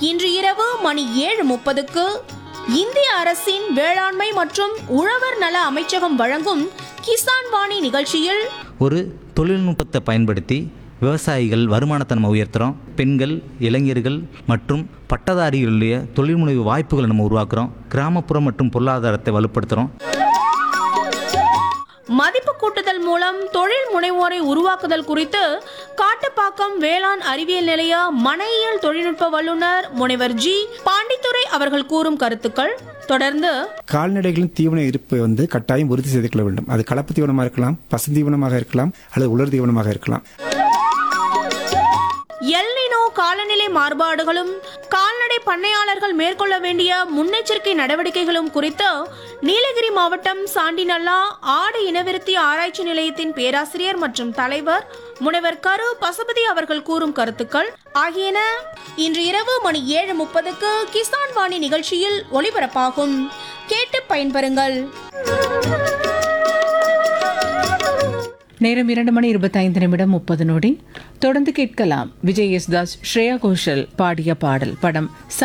இன்று இரவு மணி ஏழு முப்பதுக்கு இந்திய அரசின் வேளாண்மை மற்றும் உழவர் நல அமைச்சகம் வழங்கும் கிசான் வாணி நிகழ்ச்சியில் ஒரு தொழில்நுட்பத்தை பயன்படுத்தி விவசாயிகள் வருமானத்தை நம்ம உயர்த்துறோம் பெண்கள் இளைஞர்கள் மற்றும் பட்டதாரிகளுடைய தொழில்முனைவு வாய்ப்புகளை நம்ம உருவாக்குறோம் கிராமப்புறம் மற்றும் பொருளாதாரத்தை வலுப்படுத்துகிறோம் மதிப்பு கூட்டுதல் மூலம் தொழில் முனைவோரை உருவாக்குதல் குறித்து காட்டுப்பாக்கம் வேளாண் அறிவியல் நிலைய மனையியல் தொழில்நுட்ப வல்லுநர் முனைவர் ஜி பாண்டித்துரை அவர்கள் கூறும் கருத்துக்கள் தொடர்ந்து கால்நடைகளின் தீவன இருப்பு வந்து கட்டாயம் உறுதி செய்து கொள்ள வேண்டும் அது கலப்பு தீவனமாக இருக்கலாம் பசுந்தீவனமாக இருக்கலாம் அல்லது உலர் தீவனமாக இருக்கலாம் எல்னினோ காலநிலை மாறுபாடுகளும் கால்நடை பண்ணையாளர்கள் மேற்கொள்ள வேண்டிய முன்னெச்சரிக்கை நடவடிக்கைகளும் குறித்து நீலகிரி மாவட்டம் சாண்டிநல்லா ஆடு இனவிருத்தி ஆராய்ச்சி நிலையத்தின் பேராசிரியர் மற்றும் தலைவர் முனைவர் கரு பசுபதி அவர்கள் கூறும் கருத்துக்கள் ஆகியன இன்று இரவு மணி ஏழு முப்பதுக்கு கிசான் வாணி நிகழ்ச்சியில் ஒளிபரப்பாகும் கேட்டு பயன்பெறுங்கள் நேரம் இரண்டு மணி இருபத்தைந்து நிமிடம் முப்பது நொடி தொடர்ந்து கேட்கலாம் விஜய் யேசுதாஸ் ஸ்ரேயா கோஷல் பாடிய பாடல் படம்